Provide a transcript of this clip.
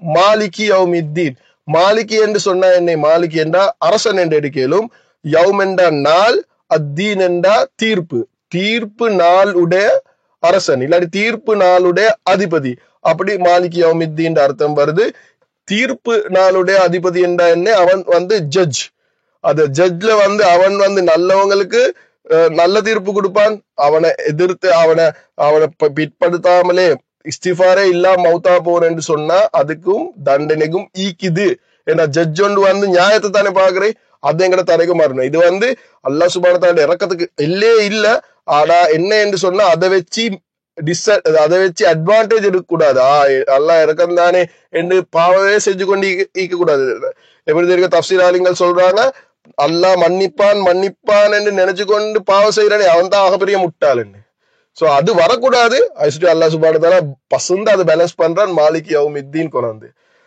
மாலிகி யௌமித்தீன் மாலிகி என்று சொன்னா என்ன மாலிகி என்றா அரசன் என்று எடுக்கலும் யௌம் என்ற நாள் அத்தீன் என்றா தீர்ப்பு தீர்ப்பு நாள் உடைய அரசன் இல்லாட்டி தீர்ப்பு நாளுடைய அதிபதி அப்படி மாலிகி யௌமித்தீன் அர்த்தம் வருது தீர்ப்பு நாளுடைய அதிபதி என்றா என்ன அவன் வந்து ஜட்ஜ் அந்த ஜட்ஜ்ல வந்து அவன் வந்து நல்லவங்களுக்கு அஹ், நல்ல தீர்ப்பு கொடுப்பான் அவனை எதிர்த்து அவனை அவனை ப- பிற்படுத்தாமலே இஸ்திஃபாரே இல்லாம மௌத்தா போறேன்னு சொன்னா அதுக்கும் தண்டனைக்கும் ஈக்குது ஏன்னா ஜட்ஜ் ஒன்று வந்து நியாயத்தை தானே பாக்குறேன் அது எங்கட தரைக்கு மாறணும் இது வந்து அல்லாஹ் சுபானத்தாண்ட இறக்கத்துக்கு இல்லே இல்ல ஆனா என்ன என்று சொன்னா அதை வச்சு டிஸ் அதை வச்சு அட்வான்டேஜ் எடுக்கக்கூடாது ஆ அல்லாஹ் இறக்கம் தானே என்று பாவமே செஞ்சு கொண்டு ஈக்க- ஈக்க கூடாது எப்படி தெரியும் தப்சீர் ஆலிங்கள் சொல்றாங்க அல்லாஹ் மன்னிப்பான் மன்னிப்பான் என்று நினைச்சு கொண்டு பாவம் செய்யறானே அவன் தான் ஆகப்பெரிய முட்டாளுன்னு சோ அது வரக்கூடாது ஐஸ்டி அல்லாஹ் சுபானத்தால பசுந்து அதை பேலன்ஸ் பண்றான் மாலிக் யவுமித்தீன் கொண்டாந்து